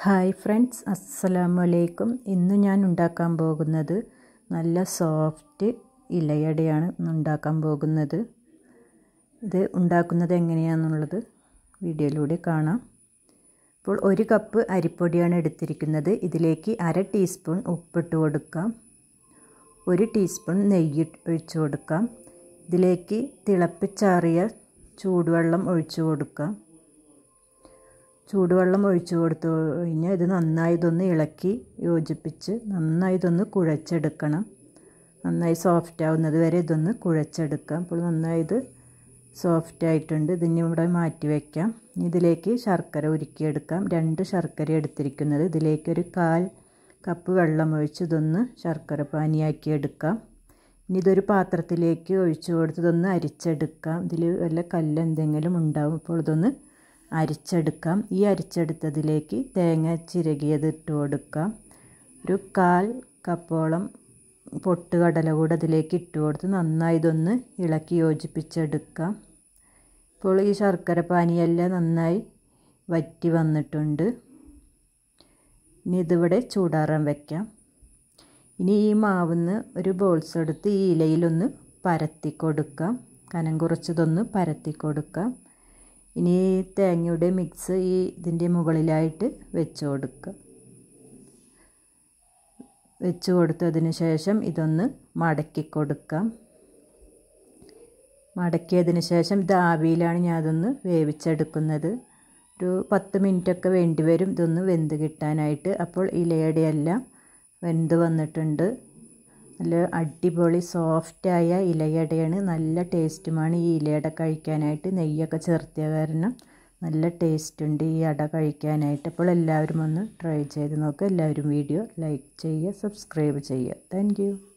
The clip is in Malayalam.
ഹായ് ഫ്രണ്ട്സ് അസ്സലാമു അലൈക്കും ഇന്ന് ഞാൻ ഉണ്ടാക്കാൻ പോകുന്നത് നല്ല സോഫ്റ്റ് ഇലയടയാണ് ഇന്ന് ഉണ്ടാക്കാൻ പോകുന്നത് ഇത് ഉണ്ടാക്കുന്നത് എങ്ങനെയാണെന്നുള്ളത് വീഡിയോയിലൂടെ കാണാം ഇപ്പോൾ ഒരു കപ്പ് അരിപ്പൊടിയാണ് എടുത്തിരിക്കുന്നത് ഇതിലേക്ക് അര ടീസ്പൂൺ ഉപ്പിട്ട് കൊടുക്കാം ഒരു ടീസ്പൂൺ നെയ്യ് ഒഴിച്ചു കൊടുക്കാം ഇതിലേക്ക് തിളപ്പിച്ചാറിയ ചൂടുവെള്ളം ഒഴിച്ചു കൊടുക്കാം ചൂടുവെള്ളം ഒഴിച്ചു കൊടുത്തു കഴിഞ്ഞാൽ ഇത് നന്നായി ഇതൊന്ന് ഇളക്കി യോജിപ്പിച്ച് നന്നായി ഇതൊന്ന് കുഴച്ചെടുക്കണം നന്നായി സോഫ്റ്റ് ആവുന്നത് വരെ ഇതൊന്ന് കുഴച്ചെടുക്കാം അപ്പോൾ നന്നായി ഇത് സോഫ്റ്റ് ആയിട്ടുണ്ട് ഇതിന് ഇവിടെ മാറ്റി വയ്ക്കാം ഇതിലേക്ക് ശർക്കര ഉരുക്കിയെടുക്കാം രണ്ട് ശർക്കര എടുത്തിരിക്കുന്നത് ഇതിലേക്ക് ഒരു കാൽ കപ്പ് വെള്ളം ഒഴിച്ച് ഇതൊന്ന് ശർക്കര പാനിയാക്കി എടുക്കാം ഇനി ഇതൊരു പാത്രത്തിലേക്ക് ഒഴിച്ചു കൊടുത്ത് ഇതൊന്ന് അരിച്ചെടുക്കാം ഇതിൽ വല്ല കല്ല് എന്തെങ്കിലും ഉണ്ടാവും അപ്പോൾ ഇതൊന്ന് അരിച്ചെടുക്കാം ഈ അരിച്ചെടുത്തതിലേക്ക് തേങ്ങ ചിരകിയത് ഇട്ട് കൊടുക്കാം ഒരു കാൽ കപ്പോളം പൊട്ടുകടല കൂടെ അതിലേക്ക് ഇട്ട് കൊടുത്ത് നന്നായി ഇതൊന്ന് ഇളക്കി യോജിപ്പിച്ചെടുക്കാം ഇപ്പോൾ ഈ ശർക്കര പാനിയെല്ലാം നന്നായി വറ്റി വന്നിട്ടുണ്ട് ഇനി ഇതിവിടെ ചൂടാറാൻ വയ്ക്കാം ഇനി ഈ മാവിന്ന് ഒരു ബോൾസ് എടുത്ത് ഈ ഇലയിലൊന്ന് പരത്തി കൊടുക്കാം കനം കുറച്ചതൊന്ന് പരത്തി കൊടുക്കാം ഇനി തേങ്ങയുടെ മിക്സ് ഈ ഇതിൻ്റെ മുകളിലായിട്ട് വെച്ച് കൊടുക്കുക വെച്ച് കൊടുത്തതിന് ശേഷം ഇതൊന്ന് മടക്കി കൊടുക്കാം മടക്കിയതിന് ശേഷം ഇത് ആവിയിലാണ് ഞാൻ അതൊന്ന് വേവിച്ചെടുക്കുന്നത് ഒരു പത്ത് മിനിറ്റൊക്കെ വേണ്ടി വരും ഇതൊന്ന് വെന്ത് കിട്ടാനായിട്ട് അപ്പോൾ ഇലയുടെ എല്ലാം വെന്ത് വന്നിട്ടുണ്ട് നല്ല അടിപൊളി സോഫ്റ്റായ ഇലയടയാണ് നല്ല ടേസ്റ്റുമാണ് ഈ ഇലയട കഴിക്കാനായിട്ട് നെയ്യൊക്കെ ചേർത്തിയ കാരണം നല്ല ടേസ്റ്റ് ഉണ്ട് ഈ അട കഴിക്കാനായിട്ട് അപ്പോൾ എല്ലാവരും ഒന്ന് ട്രൈ ചെയ്ത് നോക്കുക എല്ലാവരും വീഡിയോ ലൈക്ക് ചെയ്യുക സബ്സ്ക്രൈബ് ചെയ്യുക താങ്ക്